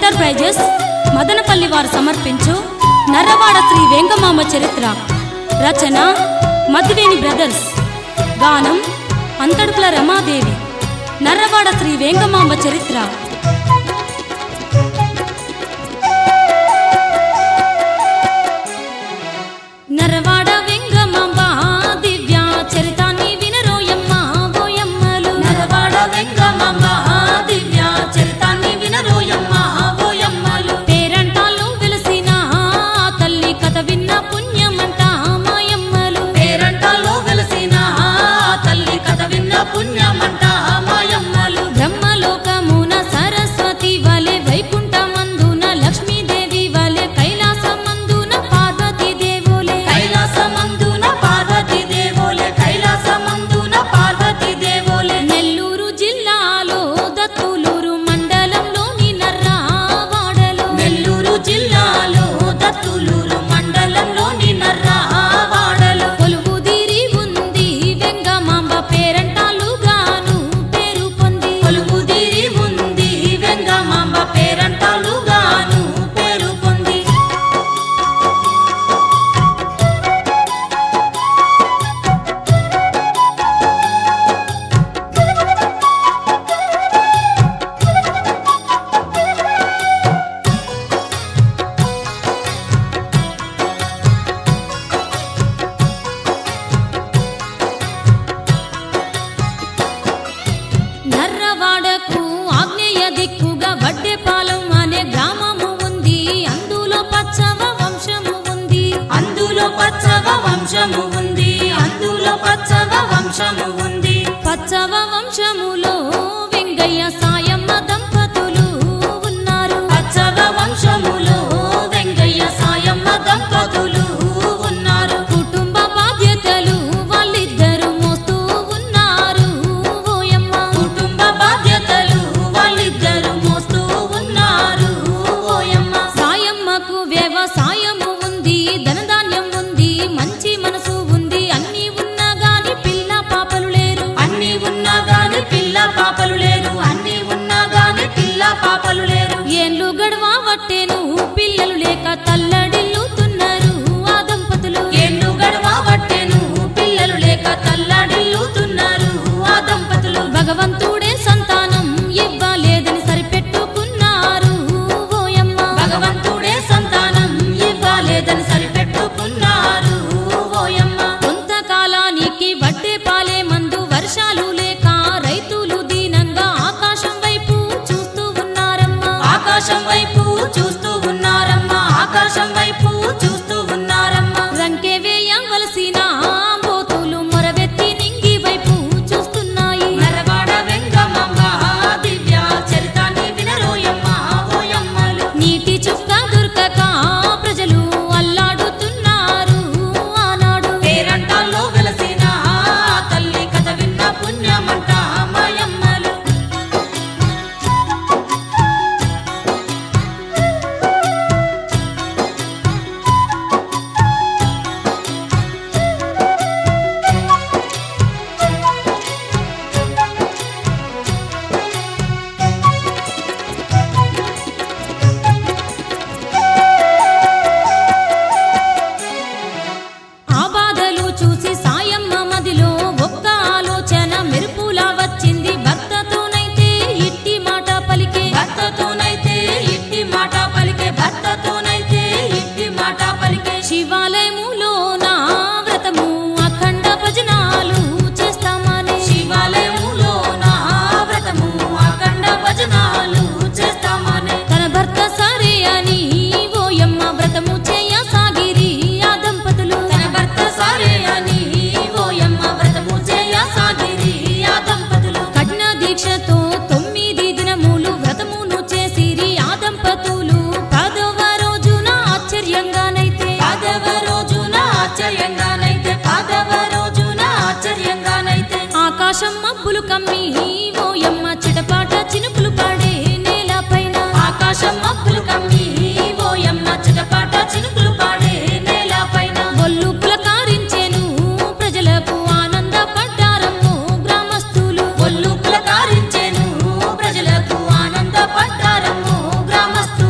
enterprises Madanapalle వారు సమర్పించు నర్రవాడ శ్రీ వెంగమాంబ చరిత్ర రచన మధువేణి బ్రదర్స్ గానం అంతడుపుల రమాదేవి నర్రవాడ శ్రీ వెంగమాంబ చరిత్ర నర్రవాడ వెంగమాంబ దివ్య చరితాన్ని వినరోయమ్మ ఓయమ్మలు నరవాడ వెంగమాంబ దివ్య చరితాన్ని వినరోయమ్మ ఓయమ్మలు పేరంటాలు వెలసిన ఆ తల్లి కథ విన్న పుణ్యమంట మాయమ్మలు పేరంటాల్లో వెలసిన ఆ తల్లి కథ విన్న పుణ్యమంట మాయమ్మలు బ్రహ్మలోకమున సరస్వతి వలె వైకుంఠమందున లక్ష్మీదేవి వలె కైలాసమందున పార్వతీ దేవులే కైలాసమందున పార్వతీ దేవులే కైలాసమందున పార్వతీ దేవులే నెల్లూరు జిల్లాలో దత్తులూరు మండలంలోని నర్రావాడలో నెల్లూరు జిల్లాలో దత్తులూరు మండలంలోని నర్రావాడలో కొలువుదీరి ఉంది వెంగమాంబ పేరంటాలుగాను పేరు పొంది కొలువుదీరి ఉంది వెంగమాంబ పేరంటాలుగాను పేరు పొంది నర్రవాడకు ఆగ్నేయ దిక్కుగా వడ్డెపాలెం అనే గ్రామము ఉంది అందులో పచ్చవ వంశము ఉంది అందులో పచ్చవ వంశము ఉంది అందులో పచ్చవ వంశము ఉంది పచ్చవ వంశములో వెంగయ్య సాయమ్మ దంపతులు ఉన్నారు పచ్చవ వంశములో వెంకయ్య సాయమ్మ దంపతులు ఉన్నారు కుటుంబ బాధ్యతలు వాళ్ళిద్దరు మోస్తూ ఉన్నారు ఓయమ్మ కుటుంబ బాధ్యతలు వాళ్ళిద్దరు మోస్తూ ఉన్నారు ఓయమ్మ సాయమ్మకు వ్యవసాయము ఉంది ధనధాన్యం ఉంది మంచి మనసు ఉంది అన్నీ ఉన్నా గాని పిల్ల పాపలు లేరు అన్ని ఉన్నా గాని పిల్ల పాపలు లేరు అన్ని ఉన్నా గాని పిల్ల పాపలు లేరు ఏండ్లు గడవా వట్టేను పిల్లలు లేక తల్లడిల్లుతున్నారు ఆ దంపతులు ఏళ్ళు గడవ పట్టెను పిల్లలు లేక తల్లాడిల్లుతున్నారు ఆ దంపతులు భగవంతుడే సంతానం ఇవ్వలేదని సరిపెట్టుకున్నారు ఓయమ్మ భగవంతుడే సంతానం ఇవ్వలేదని సరిపెట్టుకున్నారు ఓయమ్మ కొంతకాలానికి వడ్డే పాలే మందు వర్షాలు లేక రైతులు దీనంగా ఆకాశం వైపు చూస్తూ ఉన్నారమ్మా ఆకాశం వైపు చూస్తూ ఉన్నారమ్మ ఆకాశం వైపు చూస్తూ ఉన్నారమ్మ రంకె వేయవలసిన బోతులు మొరవెత్తి నింగి వైపు చూస్తున్నాయి నరవాడ వెంగమ్మ దివ్య చరితాన్ని వినరోయమ్మ ఓయమ్మలు నీటి చుక్క దొరకక ప్రజలు అల్లాడుతున్నారు ఆనాడు పేరంటాల్లో వెలసిన ఆ తల్లి కథ విన్న పుణ్యమంట మాయమ్మలు ఆ బాధలు చూసి సాయమ్మ మదిలో ఒక్క ఆలోచన మెరుపులా వచ్చింది భర్తతోనైతే ఇట్టి మాట పలికే భర్తతోనైతే ఇట్టి మాట పలికే భర్తతోనైతే ఇట్టి మాట పలికే శివాలయములో నా వ్రతము అఖండ భజనాలు చేస్తామని శివాలయములో నా వ్రతము అఖండ భజనాలు చేస్తామని తన భర్త సరే అని ఓయమ్మ వ్రతము చేయ సాగిరి ఆ దంపతులు తన భర్త సరే అని ఓయమ్మ వ్రతము చేయ సాగిరి ఆ దంపతులు కఠిన దీక్షతో తొమ్మిది దినములు వ్రతమును చేసిరి ఆ దంపతులు పదవ రోజున ఆశ్చర్యంగానైతే పాదవ రోజున ఆశ్చర్యంగానైతే పాదవ రోజున ఆశ్చర్యంగానైతే ఆకాశం మబ్బులు కమ్మి ఓయమ్మ చిటపాట చినుకులు పడే నేలపైన ఆకాశం మబ్బులు కమ్మి ఓయమ్మ చిటపాట చినుకులు పాడే నేలపైన ఒళ్ళు పులకారించెను ప్రజలకు ఆనందపడ్డారమ్మో గ్రామస్తులు ఒళ్ళు పులకారించెను ప్రజలకు ఆనందపడ్డారమ్మో గ్రామస్తులు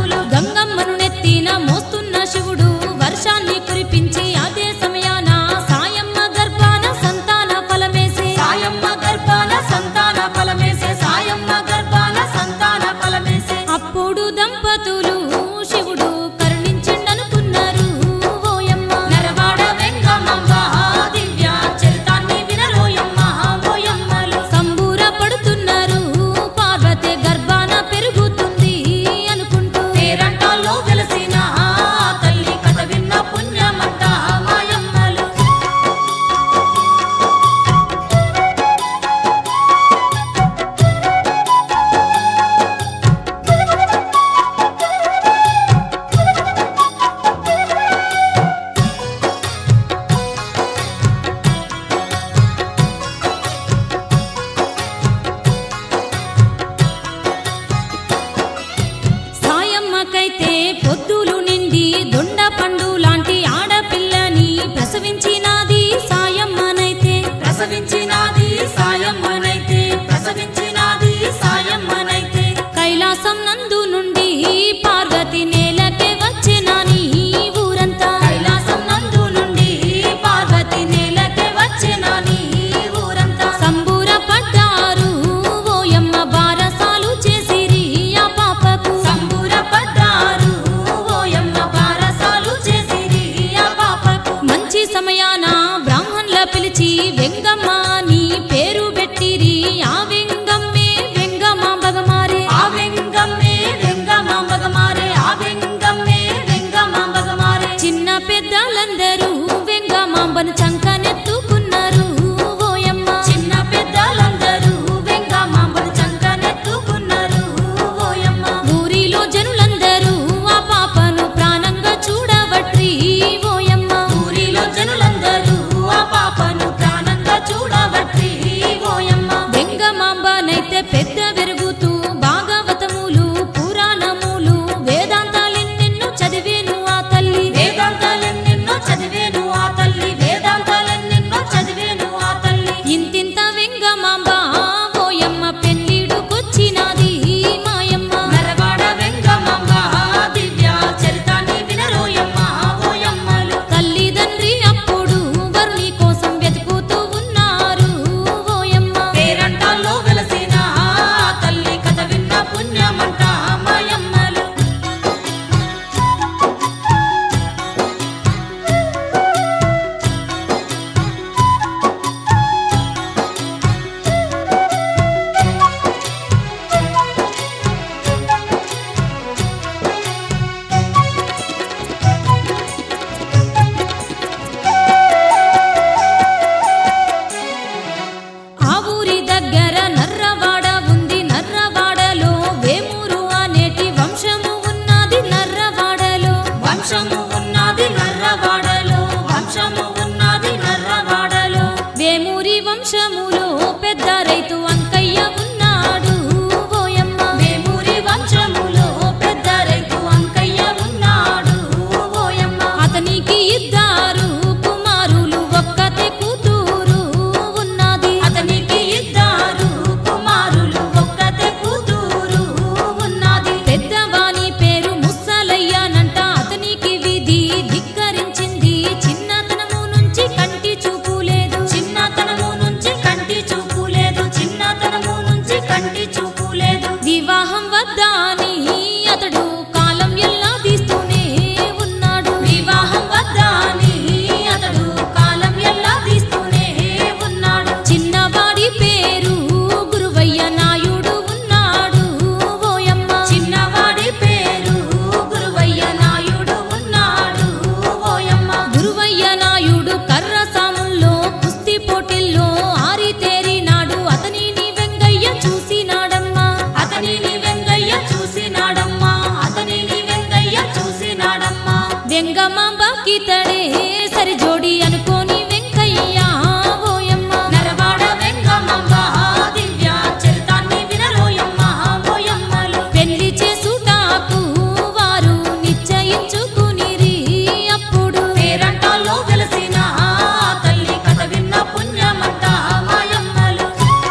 కంటి చూపు లేదు వివాహం వద్దాని అతడు కాలం ఎల్లా తీస్తూనే ఉన్నాడు వివాహం వద్దాని అతడు కాలం ఎల్లా తీస్తూనే ఉన్నాడు చిన్నవాడి పేరు గురువయ్య నాయుడు ఉన్నాడు ఓయమ్మ చిన్నవాడి పేరు గురువయ్య నాయుడు ఉన్నాడు ఓయమ్మ గురువయ్య నాయుడు కర్ర సాముల్లో కుస్తీ పోటీల్లో ఆరితేరినాడు అతనిని వెంగయ్య చూసినాడమ్మా అతనిని వెంగయ్య చూసినాడమ్మా అతనిని వెంగయ్య చూసినాడమ్మా వెంగమాంబకి తడే సరి జోడి అనుకోని వెంకయ్య ఓయమ్మ నరవాడ వెంగమ్మ దివ్య చరితాన్ని వినరోయమ్మ ఓయమ్మలు పెళ్లి చేసుటాకు వారు నిశ్చయించుకునిరి అప్పుడు పేరంటాల్లో వెలసిన ఆ తల్లి కథ విన్న పుణ్యమంట మాయమ్మలు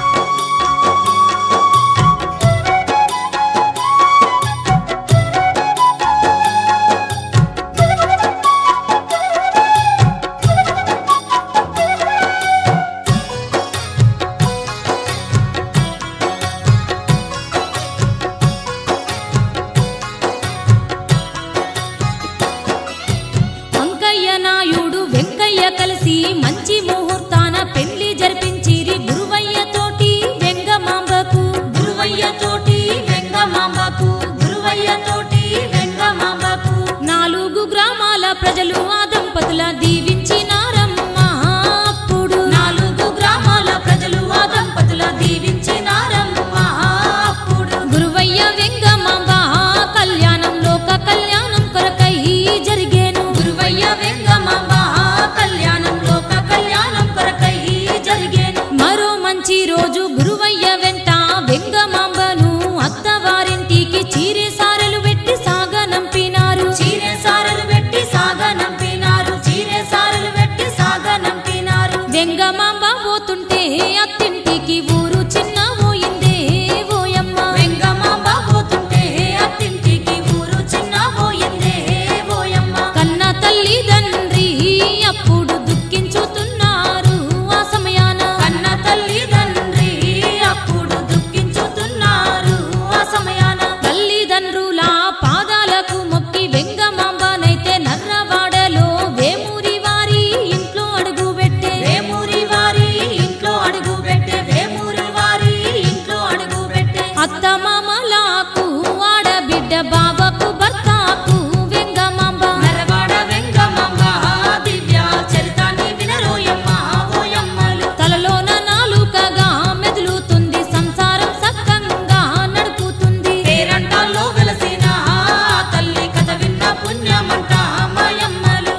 వంకయ్య నాయుడు వెంకయ్య కలిసి మంచి ముహూర్తాన పెళ్లి జరిపించిరి గురువయ్య తోటి వెంగమాంబకు గురువయ్య తోటి వెంగమాంబకు గురువయ్య తోటి వెంగమాంబకు నాలుగు గ్రామాల ప్రజలు ఆ దంపతుల దీవించినారమ్మా అప్పుడు నాలుగు గ్రామాల ప్రజలు ఆ దంపతుల దీవించినారమ్మ అప్పుడు గురువయ్య వెంగమాంబ కళ్యాణం లోక కళ్యాణం కొరకై జరిగేను గురువయ్య వెంగమాంబ కళ్యాణం లోక కళ్యాణం కొరకై జరిగేను మరో మంచి రోజు గురువయ్య వెంట వెంగమాంబను అత్తవారింటికి చీరే సారెలు పెట్టి సాగనంపినారు చీరె సారలు పెట్టి సాగనంపినారు చీరె సారలు పెట్టి సాగనంపినారు వెంగమాంబ పోతుంటే అత్తింటికి ఊరు చిన్న పోయిందే ఓయమ్మ వెంగమాంబ పోతుంటే అత్తింటికి ఊరు చిన్న పోయిందే ఓయమ్మ కన్న తల్లిదండ్రి అప్పుడు దుఃఖించుతున్నారు ఆ సమయాన కన్న తల్లి తండ్రి అప్పుడు దుఃఖించుతున్నారు ఆ సమయాన తల్లిదండ్రుల పాదాలకు మొక్కి వెంగమాంబనైతే నర్రవాడలో వేమూరి వారి ఇంట్లో అడుగు పెట్టే వేమూరి వారి ఇంట్లో అడుగు పెట్టే వేమూరి వారి ఇంట్లో అడుగు పెట్టే అత్త మామలకు ఆడబిడ్డ బావకు భర్తకు వెంగమాంబ నరవాడ వెంగమాంబ దివ్య చరితాన్ని వినరోయమ్మ ఓయమ్మలు తలలోన నాలుకగా మెదులుతుంది సంసారం సక్కంగా నడుపుతుంది పేరంటాల్లో వెలసిన ఆ తల్లి కథ విన్న పుణ్యమంట మాయమ్మలు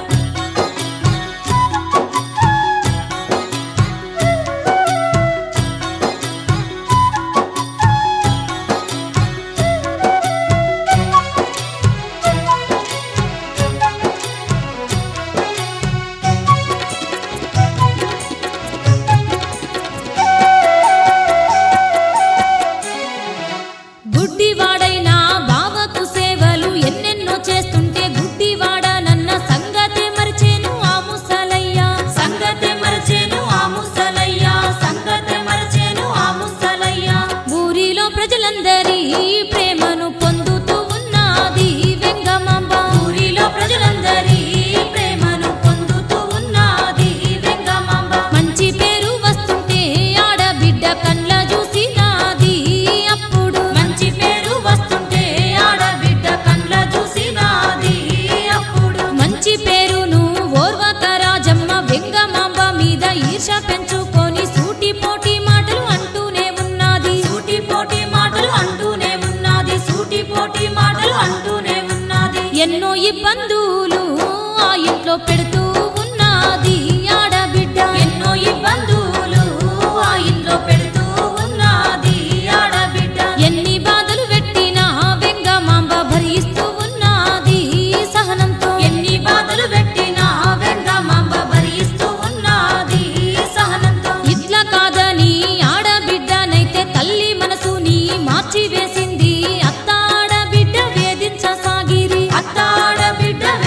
గుడ్డివాడైన బావకు సేవలు ఎన్నెన్నో చేస్తుంటే గుడ్డివాడనన్న సంగతే మరిచేను ఆ ముసలయ్య సంగతే మరచేను ఆ ముసలయ్య సంగతే మరచేను ఆ ముసలయ్య ఊరిలో ప్రజలందరి ప్రేమను పొందుతూ ఉన్నది వెంగమాంబ ఊరిలో ప్రజలందరి ప్రేమను పొందుతూ ఉన్నది వెంగమాంబ మంచి పేరు వస్తుంటే ఆడబిడ్డ కండ్ల చూసినాది అప్పుడు మంచి పేరు వస్తుంటే ఆడబిడ్డ కండ్ల చూసినాది అప్పుడు మంచి పేరును ఓర్వక రాజమ్మ వెంగమాంబ మీద ఈర్ష పెంచుకొని సూటి పోటీ మాటలు అంటూనే ఉన్నది సూటి పోటీ మాటలు అంటూనే ఉన్నది సూటి పోటీ మాటలు అంటూనే ఉన్నది ఎన్నో ఇబ్బందులు ఆ ఇంట్లో పెడుతూ ఉన్నది ఆడబిడ్డ ఎన్నో ఇబ్బందులు ఆ ఇంట్లో పెడుతూ ఉన్నది ఆడబిడ్డ ఎన్ని బాధలు పెట్టినా వెంగమాంబ భరిస్తూ ఉన్నది సహనంతో ఎన్ని బాధలు పెట్టినా వెంగమాంబ భరిస్తూ ఉన్నది సహనంతో ఇట్లా కాదని ఆడబిడ్డనైతే తల్లి మనసుని మార్చి వేసింది అత్త ఆడబిడ్డ వేధించసాగిరి అత్త ఆడబిడ్డ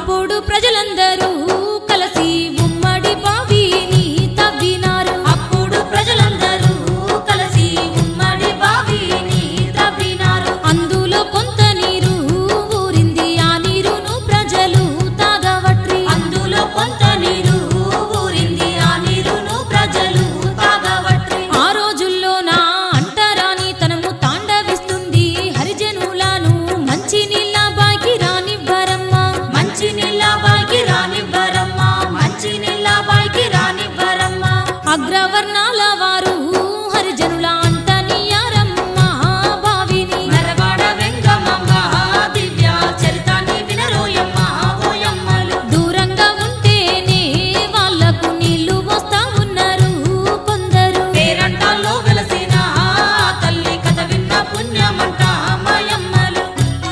అప్పుడు ప్రజలందరూ కలిసి ఉమ్మడి బావిని తవ్వినారు అప్పుడు ప్రజలందరూ కలిసి ఉమ్మడి బావిని తవ్వినారు అందులో కొంత నీరు ఊరింది ఆ నీరును ప్రజలు తాగవట్రి అందులో కొంత నీరు ఊరింది ఆ నీరును ప్రజలు తాగవట్రి ఆ రోజుల్లో నా అంటరాని తనము తాండవిస్తుంది హరిజనులను మంచి నీళ్ళ బాకి రానివ్వరమ్మా మంచి నీళ్ళ బాయికి రానివ్వరమ్మా మంచి నీళ్ళ బాయికి రానివ్వరమ్మా అగ్రవర్ణాల వారు హరిజనుల అంటనియారమ్మా బావిని నరవాడ వెంగమ్మ దివ్య చరితాన్ని వినరోయమ్మ ఓయమ్మలు దూరంగా ఉంటేనే వాళ్లకు నీళ్లు వస్తా ఉన్నారు కొందరు పేరంటాల్లో వెలసిన ఆ తల్లి కథ విన్న పుణ్యమంట మాయమ్మలు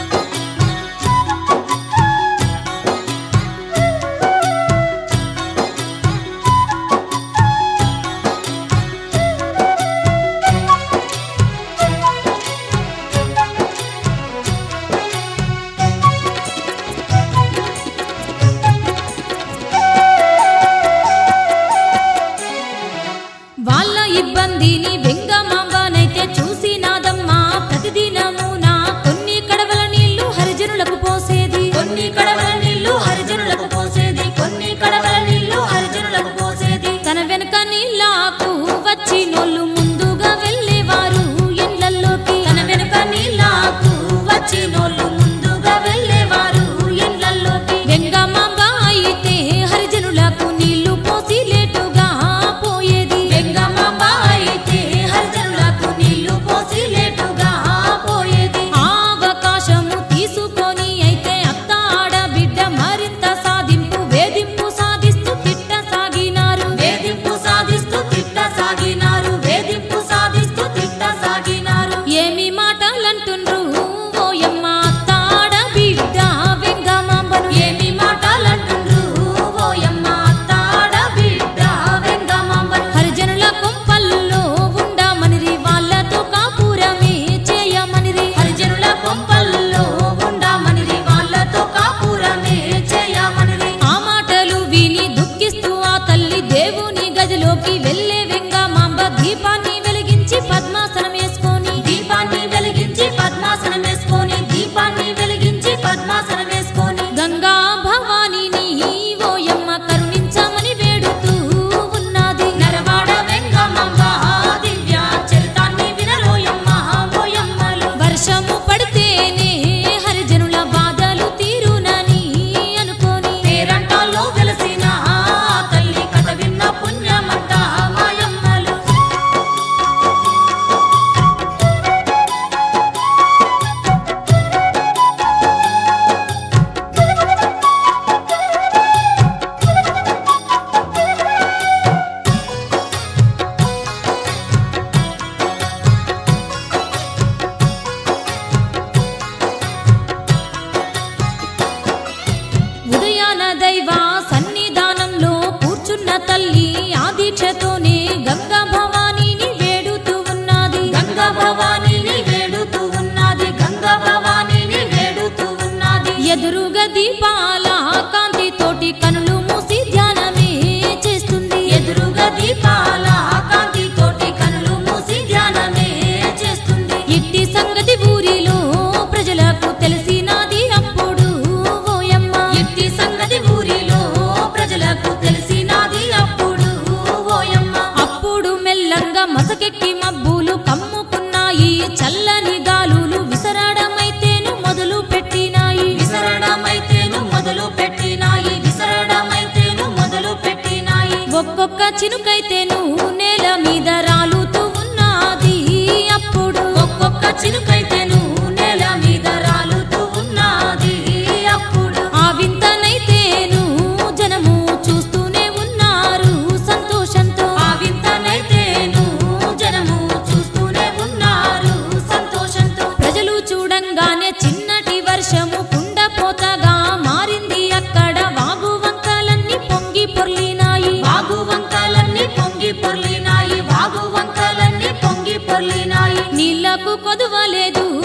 వాళ్ళ ఇబ్బందిని వెంగమాంబనైతే చూసినాదమ్మా ప్రతిదినము నా కొన్ని కడవల నీళ్లు హరిజనులకు పోసేది కొన్ని కడవల నీళ్లు హరిజనులకు పోసేది కొన్ని కడవల నీళ్లు హరిజనులకు పోసేది తన వెనుక నీళ్ళకు వచ్చినోళ్ళు ముందుగా వెళ్ళేవారు ఇళ్లల్లోకి తన వెనుక నీళ్ళకు వచ్చినోళ్ళు ముందుగా వెళ్ళేవారు ఇళ్లల్లోకి వెంగమాంబ అయితే హరిజనులకు నీళ్లు పోసి లేటుగా పోయేది వెంగమ్మ అయితే హరిజనులకు నీళ్లు పోసి లేటుగా పోయేది ఆ అవకాశము తీసుకొని అయితే అత్త ఆడబిడ్డ మరింత సాధింపు వేధింపు సాధిస్తూ తిట్ట సాగినారు వేధింపు సాధిస్తూ తిట్ట సాగినారు వేధింపు సాధిస్తూ తిట్ట సాగినారు ఏమి మాటలంటుండ్రు ఓయమ్మ అత్త ఆడబిడ్డ వెంగమాంబను ఏమి మాటలంటుండ్రు ఓయమ్మ తాడ బిడ్డ వెంగమ్మను హరిజనుల కొంపల్లో ఉండమనిరి వాళ్ళతో కాపురమే చేయమనిరి హరిజనుల కొంపల్లో ఉండమనిరి వాళ్ళతో కాపురమే చేయమనిరి ఆ మాటలు విని దుఃఖిస్తూ ఆ తల్లి దేవుని గదిలోకి వెళ్ళే వెంగమాంబ దీపాన్ని వెలిగించి పద్మాసనం వేసుకొని దీపాన్ని వెలిగించి పద్మాసనం వేసుకొని దీపాన్ని వెలిగించి పద్మాసనం వేసుకొని గంగా భవానీని ఓయమ్మ కరుణించమని వేడుతూ ఉన్నది నరవాడ వెంగమ్మ దివ్య చరితాన్ని వినరోయమ్మ ఓయమ్మలు వర్షము పడితేనే హరిజనుల బాధలు తీరునని అనుకోని పేరంటాల్లో వెలసిన ఆ తల్లి కథ విన్న పుణ్యమంట మాయమ్మలు ఉదయాన దైవ సన్నిధానంలో కూర్చున్న తల్లి ఆ దీక్షతోనే గంగా భవానీని వేడుతూ ఉన్నది గంగా భవానీని వేడుతూ ఉన్నది గంగా భవానీని వేడుతూ ఉన్నది ఎదురుగా దీపాల కాంతి తోటి కనులు మూసి ధ్యానమే చేస్తుంది ఎదురుగా దీపాల కాంతి తోటి కనులు మూసి ధ్యానమే చేస్తుంది ఇట్టి సంగతి ఊరిలో ప్రజలకు తెలిసినది అప్పుడు ఓయమ్మ ఇట్టి సంగతి ఊరిలో ప్రజలకు తెలిసినది అప్పుడు ఓయమ్మ అప్పుడు మెల్లంగా మసకెక్కి మబ్బులు కమ్ముకున్నాయి చల్లని గాలులు విసరడమైతేను మొదలు పెట్టినాయి విసరడమైతేను మొదలు పెట్టినాయి విసరడమైతేను మొదలు పెట్టినాయి ఒక్కొక్క చినుకైతేను నేల మీద రాలుతూ ఉన్నది అప్పుడు ఒక్కొక్క చిలుకైతేను నేల మీద రాలుతూ ఉన్నది అప్పుడు ఆ వింతనైతేను జనము చూస్తూనే ఉన్నారు సంతోషంతో ఆ వింతనైతేను జనము చూస్తూనే ఉన్నారు సంతోషంతో ప్రజలు చూడంగానే చిన్నటి వర్షము కుండపోతగా మారింది అక్కడ వాగు వంకలన్నీ పొంగి పొర్లినాయి వాగు వంకలన్నీ పొంగి పొర్లినాయి వాగు వంకలన్నీ పొంగి పొర్లినాయి నీళ్లకు కొదువలేదు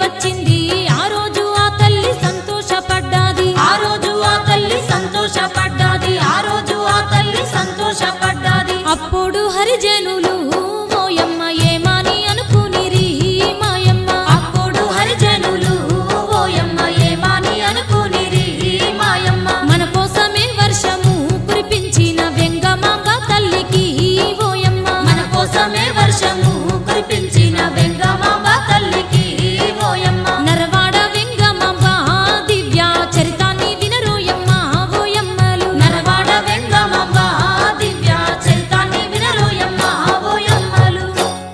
వచ్చింది ఆ రోజు ఆ తల్లి సంతోషపడ్డాది ఆ రోజు ఆ తల్లి సంతోషపడ్డాది ఆ రోజు ఆ తల్లి సంతోషపడ్డాది అప్పుడు హరిజనులు ఓయమ్మ ఏమాని అనుకునిరి మాయమ్మ అప్పుడు హరిజనులు ఓయమ్మ ఏమాని అనుకునిరి మాయమ్మ మన కోసమే వర్షము కురిపించిన వెంగమాంబ తల్లికి ఓయమ్మ మన కోసమే వర్షము కురిపించిన వెంగమాంబ తల్లికి ఓయమ్మ నరవాడ వెంగమాంబ దివ్య చరితాన్ని వినరోయమ్మ ఓయమ్మలు నరవాడ వెంగమాంబ దివ్య చరితాన్ని వినరోయమ్మ ఓయమ్మలు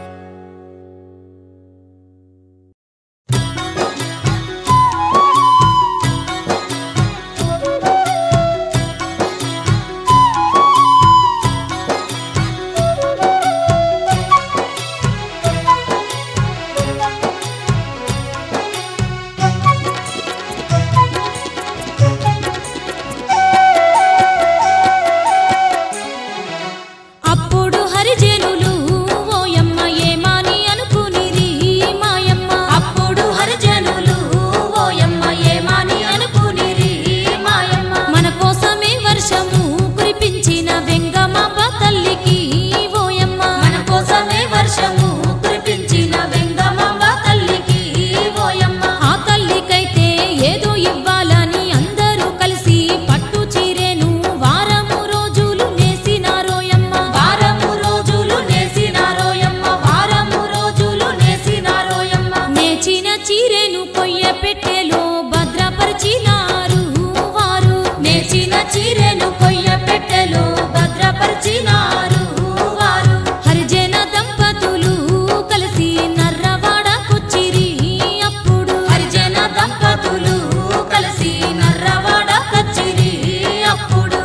అప్పుడు హరిజనులు ఓయమ్మ ఏమాని అనుకునిరి మాయమ్మ అప్పుడు హరిజనులు ఓయమ్మ ఏమాని అనుకునిరి మాయమ్మ మన కోసమే వర్షము కురిపించిన వెంగమాంబ తల్లికి ఓయమ్మ మన కోసమే వర్షము కురిపించిన వెంగమాంబ తల్లికి ఓయమ్మ ఆ తల్లికైతే ఏదో ఇవ్వాలని అందరూ కలిసి పట్టు చీరెను వారము రోజులు నేసినారోయమ్మ వారము రోజులు నేసినారోయమ్మ వారము రోజులు నేసినారోయమ్మ నేచిన చీరెను కొయ్య పెట్టెలో భద్రపరిచినారు వారు నేచిన చీరెను కొయ్య పెట్టెలో భద్రపరిచినారు వారు హరిజన దంపతులు కలిసి నర్రవాడకొచ్చిరి అప్పుడు హరిజన దంపతులు కలిసి నర్రవాడ కచ్చిరి అప్పుడు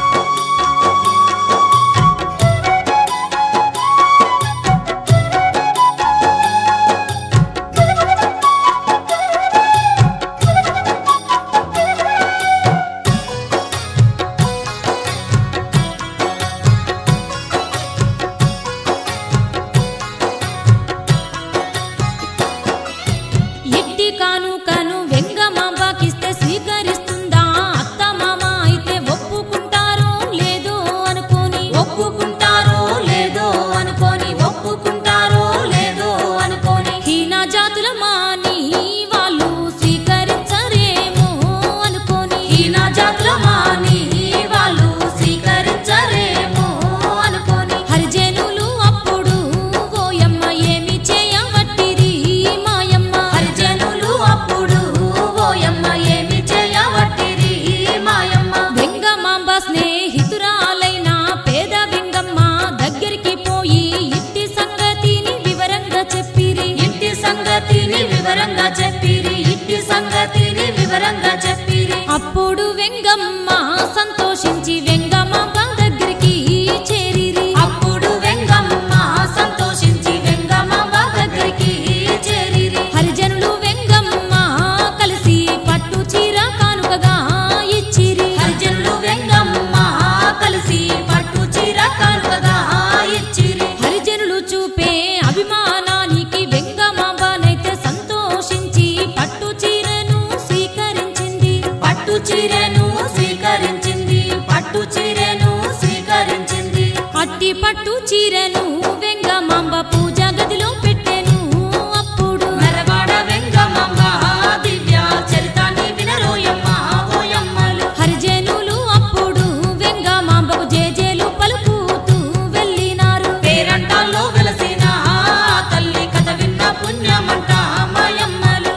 ఎట్టి కానుకను వెంగమాంబకిస్తే స్వీకరిస్తుందా అత్త మామ అయితే ఒప్పుకుంటారో లేదో అనుకోని ఒప్పుకుంటారో లేదో అనుకోని ఒప్పుకుంటారో లేదో అనుకోని హీన జాతుల మాని వాళ్ళు స్వీకరించరేమో అనుకోని ఈయన జాతుల మాని వాళ్ళు స్వీకరించరేమో అనుకోని హరిజనులు అప్పుడు ఓయమ్మ ఏమి చేయవట్టిరి మాయమ్మ హరిజనులు అప్పుడు ఓయమ్మ ఏమి చేయవట్టిరి మాయమ్మ వెంగమాంబ స్నేహితురాలైన పేద వెంగమ్మ దగ్గరికి పోయి ఇట్టి సంగతిని వివరంగా చెప్పిరి ఇంటి సంగతిని వివరంగా చెప్పిరి ఇంటి సంగతిని వివరంగా చెప్పిరి అప్పుడు వెంగమ్మ సంతోషించి వెంగమాంబ దగ్గరికి చేరిరి అప్పుడు వెంగమ్మ సంతోషించి వెంగమాంబ దగ్గరికి చేరిరి హరిజనులు వెంగమ్మ కలిసి పట్టు చీర కానుకగా ఇచ్చిరి హరిజనులు వెంగమ్మ కలిసి పట్టు చీర కానుకగా ఇచ్చిరి హరిజనులు చూపే అభిమానానికి వెంగమాంబనైతే సంతోషించి పట్టు చీరను స్వీకరించింది పట్టు చీరెను స్వీకరించింది పట్టు చీరెను స్వీకరించింది అట్టి పట్టు చీరను వెంగమాంబ పూజ గదిలో పెట్టెను అప్పుడు నరవాడ వెంగమాంబ దివ్య చరితాన్ని వినరోయమ్మ ఓయమ్మలు హరిజనులు అప్పుడు వెంగమాంబకు జేజేలు పలుకుతూ వెళ్ళినారు పేరంటాల్లో వెలసిన ఆ తల్లి కథ విన్న పుణ్యమంట మాయమ్మలు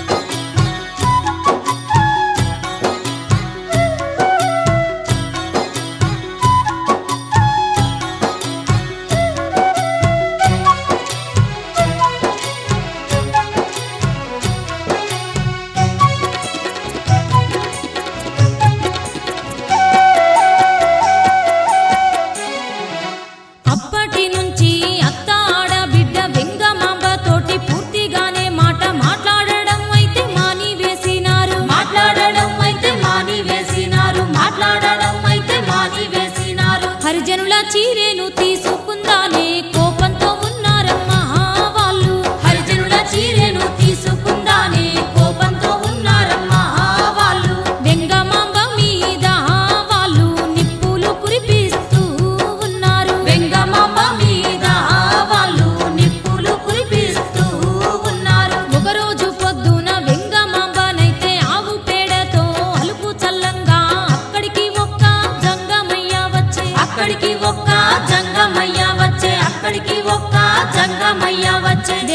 అప్పటి నుంచి అత్త ఆడబిడ్డ వెంగమాంబ తోటి పూర్తిగానే మాట మాట్లాడడం అయితే మాని వేసినారు మాట్లాడడం అయితే మాని వేసినారు మాట్లాడడం అయితే మాని వేసినారు హరిజనుల చీరెను తీసుకుందానే కోపంతో ఉన్నారమ్మా వాళ్ళు హరిజనుల చీరెను తీసుకుందా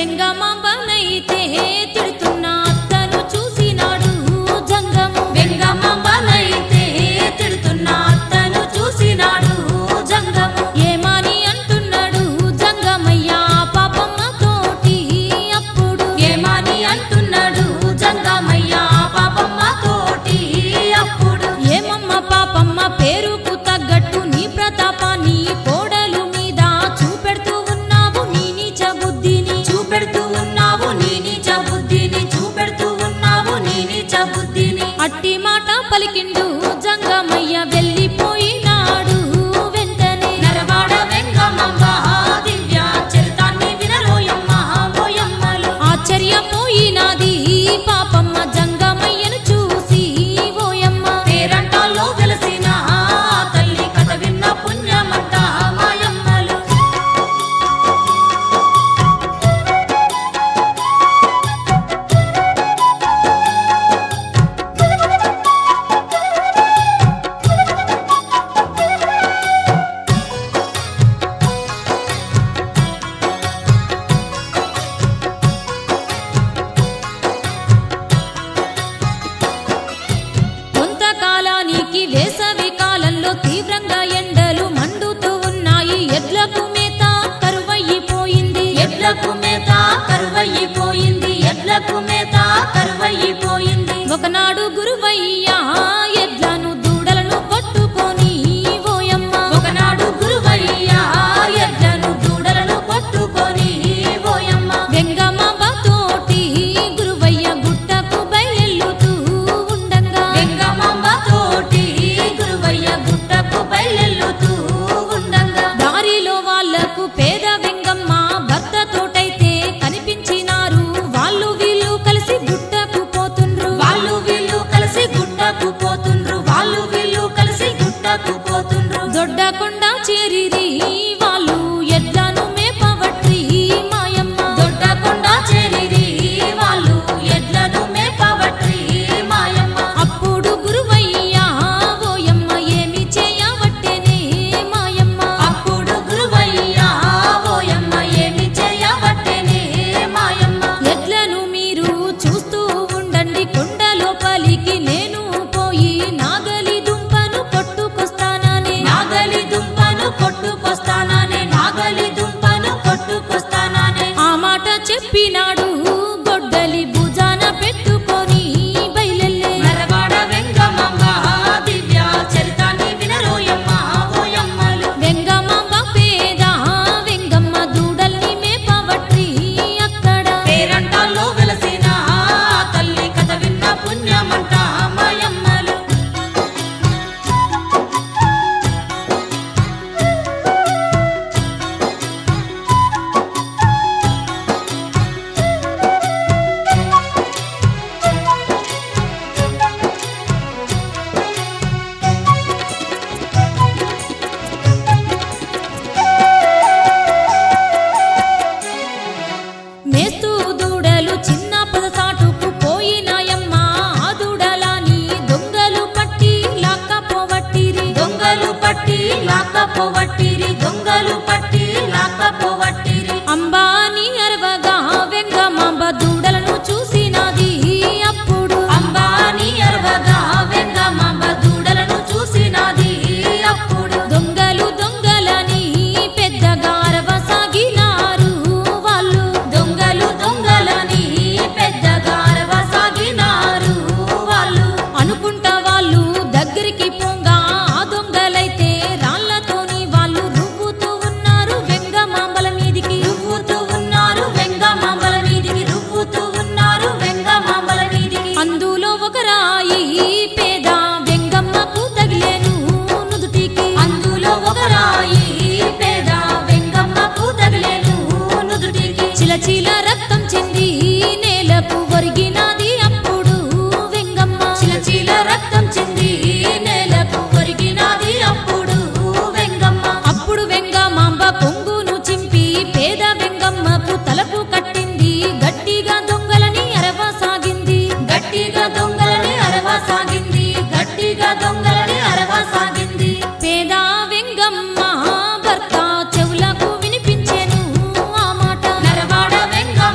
వెంగమాంబనైతే తిడుతున్న అత్తను చూసినాడు జంగము వెంగమాంబనైతే తిడుతున్న అత్తను చూసినాడు జంగము ఏమని అంటున్నాడు జంగమయ్య పాపమ్మ తోటి అప్పుడు ఏమని అంటున్నాడు జంగమయ్య పాపమ్మ తోటి అప్పుడు ఏమమ్మ పాపమ్మ పేరుకు తగ్గట్టు నీ ప్రతాపాన్ని కోడలు మీద చూపెడుతూ ఉన్నావు నీ నీచ బుద్ధిని చూపెడుతూ ఉన్నావు నీ నిజ బుద్ధిని చూపెడుతూ ఉన్నావు నీ నిజ బుద్ధిని అట్టి మాట పలికిండు జంగమయ్య వెళ్ళిపోయినాడు వెంటనే నరవాడ వెంగమంబ దివ్య చరితాన్ని వినరోయమ్మ ఓయమ్మలు ఆశ్చర్యపోయినాది పాపమ్మ జంగమయ్యను చూసి ఓయమ్మ పేరంటాల్లో వెలసిన తల్లి కథ విన్న పుణ్యమంట మాయమ్మలు కొంతకాలానికి వేసవి కాలంలో తీవ్రంగా ఎండలు మండుతూ ఉన్నాయి ఎడ్లకు మేత కరువయ్యిపోయింది ఎడ్లకు మేత కరువయ్యిపోయింది ఎడ్లకు మేత కరువయ్యిపోయింది ఒకనాడు గురువయ్యా ఎడ్లను దూడలను కొట్టుకొని ఓయమ్మ ఒకనాడు గురువయ్య ఎడ్లను దూడలను కొట్టుకొని ఓయమ్మ వెంగమాంబ తోటి గురువయ్య గుట్టకు బయలుతూ ఉండంగా వెంగమాంబ తోటి గురువయ్య గుట్టకు బయలుతూ ఉండంగా దారిలో వాళ్లకు పేద వెంగమ్మ భర్త తోటైతే కనిపించినారు వాళ్ళు వీళ్ళు కలిసి గుట్టకు పోతుండ్రు వాళ్ళు వీళ్ళు కలిసి గుట్టకు పోతుండ్రు వాళ్ళు వీళ్ళు కలిసి గుట్టకు పోతుండ్రు దొడ్డకొండ చేరిరి వాళ్ళు ఎడ్లను మేపవట్రి మాయమ్మ దొడ్డకొండ చేరిరి వాళ్ళు ఎడ్లను మేపవట్రి మాయమ్మ అప్పుడు గురువయ్యా ఓయమ్మ ఏమి చేయవట్టెనే మాయమ్మ అప్పుడు గురువయ్య ఓయమ్మ ఏమి చేయబట్టెనే మాయమ్మ ఎడ్లను మీరు చూస్తూ ఉండండి కొండ లోపలికి నేను పోయి నాగలి దుంపను కొట్టుకొస్తానని నాగలి దుంపను కొట్టుకొస్తాననే నాగలి దుంపను కొట్టుకొస్తాననే ఆ మాట చెప్పినాడు గొడ్డలి భుజాన పెట్టుకొని బయలెల్లే నరవాడ వెంగమంగ దివ్య చరితాన్ని వినరోయమ్మ ఓయమ్మలు వెంగమాంబ పేద వెంగమ్మ దూడల్ని మేపవట్రి అక్కడ పేరంటాల్లో వెలసిన తల్లి కథ విన్న పుణ్యమంట మాయమ్మలు మేస్తూ దూడలు చిన్న పదసాటుకు పోయినాయమ్మ ఆ దూడలాని దొంగలు పట్టి లాక్కపోవట్టిరి దొంగలు పట్టి లాక్కపోవట్టిరి దొంగలు పట్టి లాక్కపోవట్టిరి అంబాని అరవగా వెంగమాంబ దూడలను చూసినది అప్పుడు అంబాని అరవగా వెంగమాంబ దూడలను చూసినది అప్పుడు దొంగలు దొంగలని పెద్దగా అరవసాగినారు వాళ్ళు దొంగలు దొంగలని పెద్దగా అరవసాగినారు వాళ్ళు అనుకుంటా వాళ్ళు దగ్గరికి పోగా ఆ దొంగలైతే రాళ్లతోని వాళ్ళు రువ్వుతూ ఉన్నారు వెంగమాంబల మీదికి రువ్వుతూ ఉన్నారు వెంగమాంబల మీదికి రువ్వుతూ ఉన్నారు వెంగమాంబల మీదికి అందులో ఒక రాయి పేద వెంగమ్మకు తగిలేను నుదుటికి అందులో ఒక రాయి పేద వెంగమ్మకు తగిలేను నుదుటికి చిలచిల రక్తం చెంది నేలకు ఒరిగినది అప్పుడు వెంగమ్మ చిలచిల రక్తం చెంది నేలకు కొరిగినది అప్పుడు వెంగమ్మ అప్పుడు వెంగమాంబ కొంగును చింపి పేద వెంగమ్మకు తలకు కట్టింది గట్టిగా దొంగలని అరవసాగింది గట్టిగా దొంగలని అరవసాగింది గట్టిగా దొంగలని అరవసాగింది పేద వెంగమ్మ భర్త చెవులకు వినిపించెను ఆ మాట నరవాడ వెంగమ్మ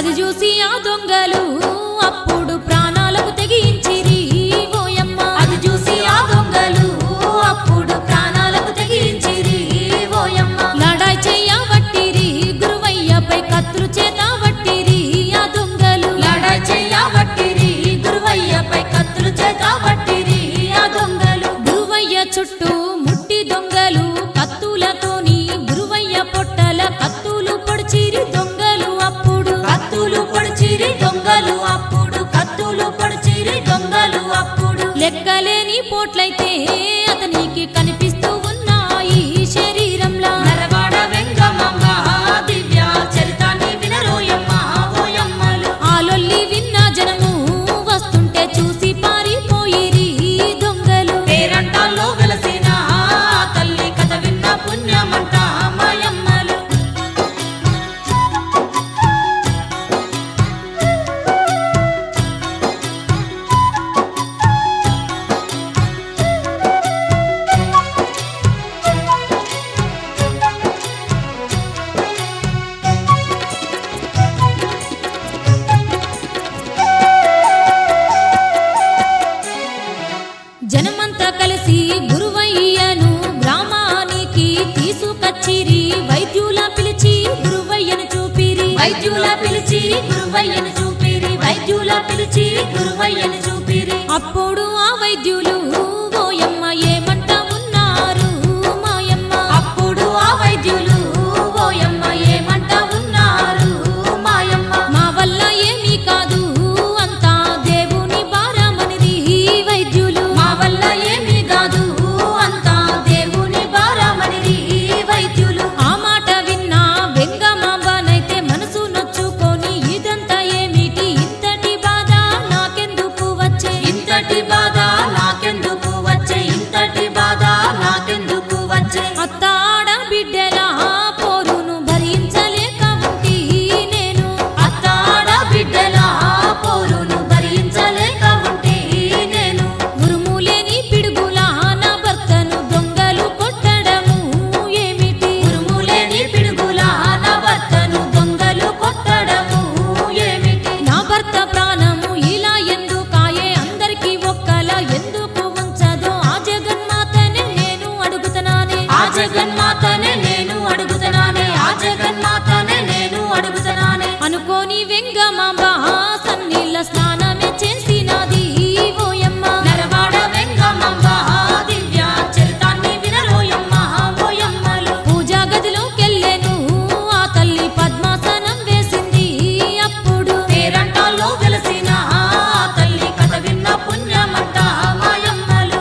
అది చూసి ఆ దొంగలు అప్పుడు ప్రాణాలకు తెగించిరి ఓయమ్మ అది చూసి ఆ దొంగలు అప్పుడు ప్రాణాలకు తెగించిరి ఓయమ్మ లడాయి చెయ్యబట్టిరి గురువయ్యపై కత్తులు చేత పట్టిరి ఆ దొంగలు లడా చెయ్యబట్టిరి గురువయ్యపై కత్తులు చేత పట్టిరి ఆ దొంగలు గురువయ్య చుట్టూ ముట్టి దొంగలు కత్తులతోని గురువయ్య పొట్టల కత్తులు పొడిచిరి దొంగలు అప్పుడు కత్తులు పొడిచిరి దొంగలు అప్పుడు కత్తులు పొడిచిరి దొంగలు అప్పుడు లెక్కలేని పోట్లయితే అతనికి కనిపిస్తూ ఉన్నాయి శరీరంలా నరవాడ వెంగమమ్మ దివ్య చరితాన్ని వినరోయమ్మ ఓయమ్మలు ఆలొల్లి విన్న జనము వస్తుంటే చూసి పారిపోయిరి దొంగలు పేరంటాల్లో వెలసిన ఆ తల్లి కథ విన్న పుణ్యమంట మాయమ్మలు జనమంతా కలిసి గురువయ్యను గ్రామానికి తీసుకొచ్చిరి వైద్యుల పిలిచి గురువయ్యను చూపిరి వైద్యుల పిలిచి గురువయ్యను చూపిరి వైద్యుల పిలిచి గురువయ్యను చూపిరి అప్పుడు ఆ వైద్యులు ఓయమ్మ ఏమంట ఉన్నారు మాయమ్మ అప్పుడు ఆ వైద్యులు ఓయమ్మ ఏమంట ఉన్నారు మాయమ్మ మా వల్ల ఏమీ కాదు అంతా దేవుని భారమనిది వైద్యులు మా వల్ల ఏమీ కాదు అంతా దేవుని భారమనిది వైద్యులు ఆ మాట విన్నా వెంగమాంబనైతే మనసు నొచ్చుకొని ఇదంతా ఏమిటి ఇంతటి బాధ నాకెందుకు వచ్చే ఇంతటి బాధ నాకెందుకు వచ్చే ఇంతటి బాధ నాకెందుకు వచ్చే అత్త ఆడ బిడ్డల పోరును భరించలేక ఉంటి నేను అత్తాడ బిడ్డల పోరును భరించలేక ఉంటే నేను ఉరుములేని పిడుగుల నా భర్తను దొంగలు కొట్టడము ఏమిటి ఉరుములేని పిడుగుల నా భర్తను దొంగలు కొట్టడము ఏమిటి నా భర్త ప్రాణము ఇలా ఎందుకాయే అందరికి ఒక్కలా ఎందుకు ఉంచదో ఆ జగన్మాతనే నేను అడుగుతున్నానే ఆ జగన్మాతనే నేను అడుగుతున్నానే ఆ జగన్మాతనే నేను అడుగుతున్నానే అనుకోని వెంగమాంబ సన్నీళ్ళ స్నానమే చేసినది ఓయమ్మ నరవాడ వెంగమ్మ దివ్య చరితాన్ని వినరోయమ్మ ఓయమ్మలు పూజా గదిలోకెళ్ళెను ఆ తల్లి పద్మాసనం వేసింది అప్పుడు పేరంటాల్లో వెలసిన ఆ తల్లి కథ విన్న పుణ్యమంట మాయమ్మలు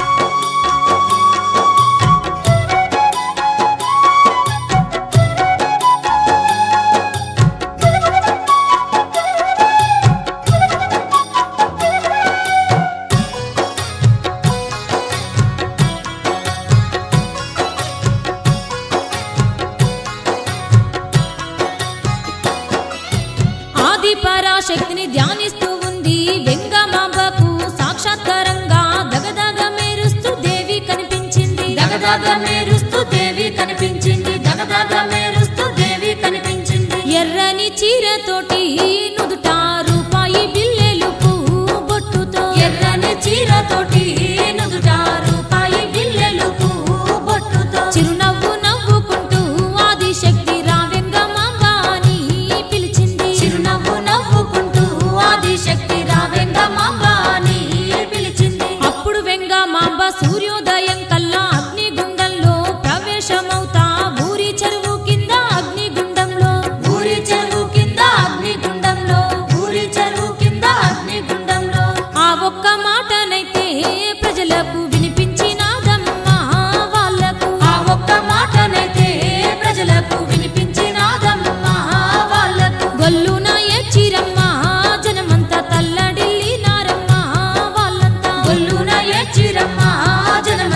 ఆది పరాశక్తిని ధ్యానిస్తూ ఉంది వెంగమాంబకు సాక్షాత్కారంగా దగదగ మెరుస్తూ దేవి కనిపించింది దగదగ మేరుస్తూ దేవి కనిపించింది దగదగ మేరుస్తూ దేవి కనిపించింది ఎర్రని చీరతోటి నుదుట రూపాయి బిల్లెలుపు బొట్టుతో ఎర్రని చీరతోటి నుదుట రూపాయి బిల్లెలు బొట్టుతో చిరునవ్వు నవ్వుకుంటూ ఆది శక్తి రావెంగమాంబ అని పిలిచింది చిరునవ్వు నవ్వుకుంటూ ఆది శక్తి రావెంగమాంబ అని పిలిచింది అప్పుడు వెంగమాంబ సూర్యోదయం కల్లా అగ్నిగుండంలో ప్రవేశమవుతా ఊరి చెరువు కింద అగ్నిగుండంలో ఊరి చెరువు కింద అగ్నిగుండంలో ఊరి చెరువు కింద అగ్నిగుండంలో ఆ ఒక్క మాటనైతే ప్రజలకు వినిపించినాదమ్మా వాళ్ళకు ఆ ఒక్క మాటనైతే ప్రజలకు వినిపించినాదమ్మా వాళ్ళకు గొల్లున ఎచ్చిరమ్మా జనమంతా తల్లడిల్లినారమ్మా వాళ్ళంతా గొల్లున ఏచిరమ్మ జనమ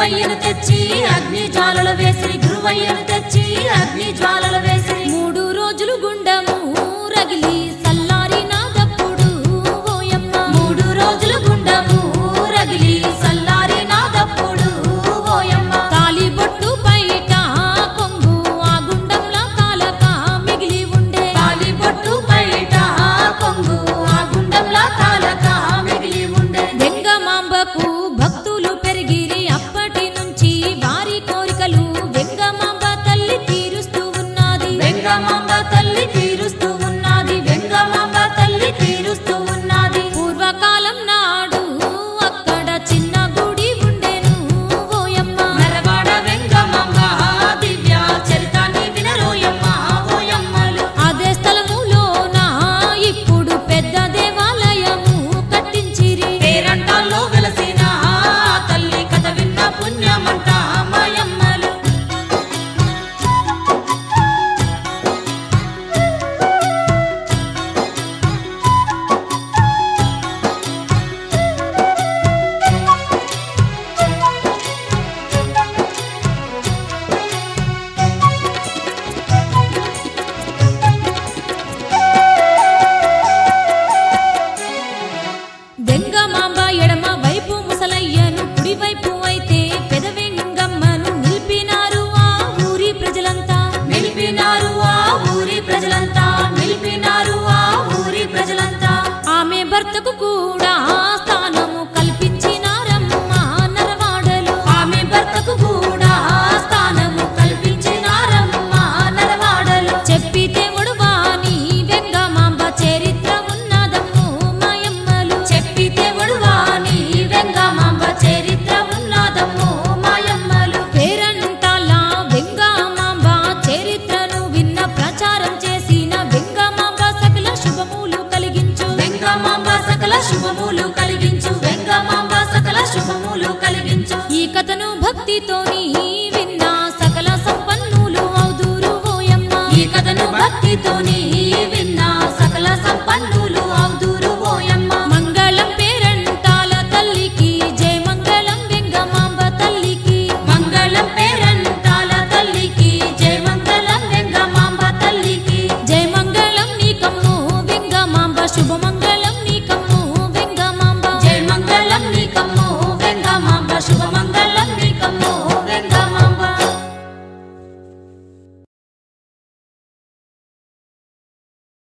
గురువయ్యను తెచ్చి అగ్ని జ్వాలలు వేసిరి గురువయ్యను తెచ్చి అగ్ని జ్వాలలు వేసిరి మూడు రోజులు గుండము రగిలి సల్లారి నాదప్పుడు ఓయమ్మ మూడు రోజులు గుండము రగిలి సల్లారి నాదప్పుడు ఓయమ్మ తాలి బొట్టు బయట కొంగు ఆ గుండంలా కాలక మిగిలి ఉండే తాలి బొట్టు బయట కొంగు ఆ గుండంలా కాలక మిగిలి ఉండే వెంగమాంబకు భక్తులు పెరిగిరి అప్పటి నుంచి వారి కోరికలు వెంగమాంబ తల్లి తీరుస్తూ ఉన్నది వెంగమాంబ తల్లి తీరుస్తూ ఉన్నది వెంగమాంబ తల్లి తీరుస్తూ ఉన్నది పూర్వకాలం నాడు అక్కడ చిన్న గుడి ఉండెను ఓయమ్మ నరవాడ వెంగమాంబ దివ్య చరితాన్ని వినరోయమ్మ ఓయమ్మలు అదే స్థలములోన ఇప్పుడు పెద్ద దేవాలయము కట్టించిరి పేరంటాల్లో వెలసిన ఆ తల్లి కథ విన్న పుణ్యమంట మాయమ్మలు వెంగమాంబ ఎడమ వైపు ముసలయ్యను కుడి వైపు అయితే పెదవెంగమ్మను నిలిపినారు ఆ ఊరి ప్రజలంతా నిలిపినారు ఆ ఊరి ప్రజలంతా నిలిపినారు ఆ ఊరి ప్రజలంతా ఆమె భర్తకు కూడా స్థానము కల్పించినారమ్మ నరవాడలు ఆమె భర్తకు కూడా స్థానము కల్పించినారమ్మ నరవాడలు చెప్పితే ఒడువాని వెంగమాంబ చరిత్ర ఉన్నదమ్ము మాయమ్మలు చెప్పితే ఒడువాని వెంగమాంబ చరిత్ర ఉన్నదమ్మో మాయమ్మలు పేరంటాల వెంగమాంబ చరిత్రను విన్న ప్రచారం చేసిన వెంగమాంబ సకల శుభములు కలిగించు వెంగమాంబ సకల శుభములు కలిగించు వెంగమాంబ సకల శుభములు కలిగించు ఈ కథను భక్తితోని విన్న సకల సంపన్నులు అవుదురు ఓయమ్మ ఈ కథను భక్తితోని